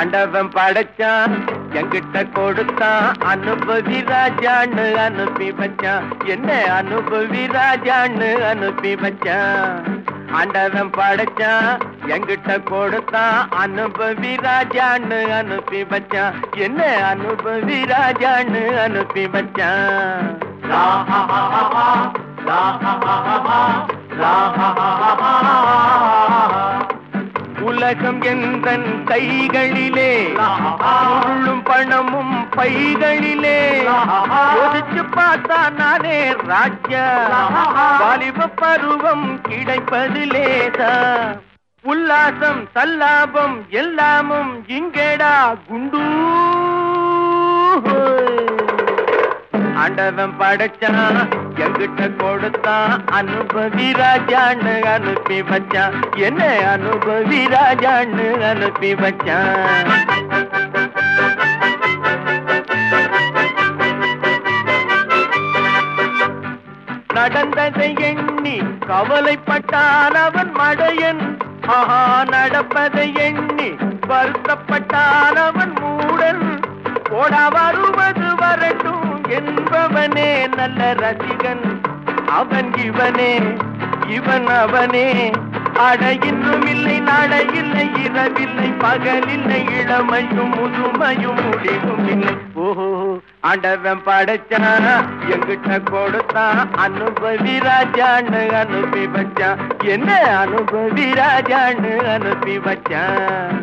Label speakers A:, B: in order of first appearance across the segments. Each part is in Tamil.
A: ஆண்டவன் படைச்சான் என்கிட்ட கொடுத்தான் அனுபவி ராஜான்னு அனுப்பி வச்சான் என்ன அனுபவி ராஜான்னு அனுப்பி வச்சான் ஆண்டவன் படைச்சான் என்கிட்ட கொடுத்தான் அனுபவி ராஜான்னு அனுப்பி வச்சான் என்ன அனுபவி ராஜான்னு அனுப்பி வச்சான் லா ஹா ஹா ஹா ஹா, லா ஹா ஹா ஹா ஹா, லா ஹா ஹா ஹா ஹா ஹா. உலகம் எந்தன் கைகளிலே பொருளும் பணமும் பைகளிலே யோசிச்சு பார்த்தா நானே ராஜா வாலிப பருவம் கிடைப்பது லேசா உல்லாசம் சல்லாபம் எல்லாமும் இங்கேடா குண்டு ஆண்டவன் படைச்சான் என்கிட்ட கொடுத்தான் அனுபவி ராஜான்னு அனுப்பி வச்சான் என்ன அனுபவி ராஜான்னு அனுப்பி வச்சான் நடந்ததை எண்ணி கவலைப்பட்டான் அவன் மடையன் ஆஹா நடப்பதை எண்ணி வருத்தப்பட்டான் அவன் மூடன் போடா வருவது வரட்டும் என்பவனே நல்ல ரசிகன் அவன் இவனே இவன் அவனே அட இன்னும் இல்லை நாட இல்லை இரவில்லை பகலில்லை இளமையும் முதுமையும் முடிவும் இல்லை ஓஹோ ஆண்டவன் படைச்சான் என்கிட்ட கொடுத்தான் அனுபவி ராஜான்னு அனுப்பி வச்சான் என்ன அனுபவி ராஜான்னு அனுப்பி வச்சான்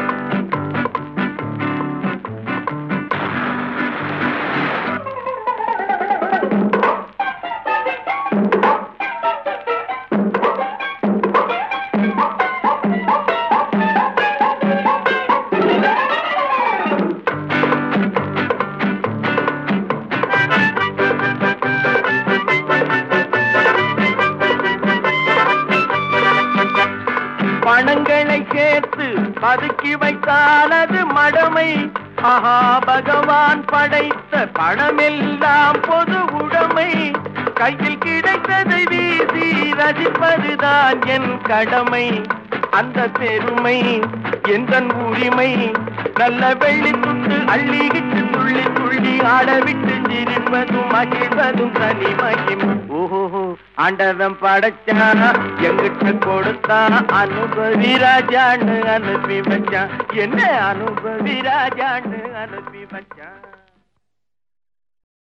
A: பணங்களை சேர்த்து பதுக்கி வைத்தால் அது மடமை ஆஹா பகவான் படைத்த பணமெல்லாம் பொது உடைமை கையில் கிடைத்ததை வீசி ரசிப்பதுதான் என் கடமை அந்த பெருமை எந்த உரிமை நல்ல வெள்ளி துண்டு அள்ளிக்கிட்டு துள்ளி துள்ளி ஆடவிட்டு சிரிப்பதும் மகிழ்வதும் தனிமையும் ஓஹோ ஆண்டவன் படைச்சான் எங்கிட்ட கொடுத்தான் அனுபவி ராஜான்னு அனுப்பி வச்சான் என்ன அனுபவி ராஜான்னு அனுப்பி வச்சான்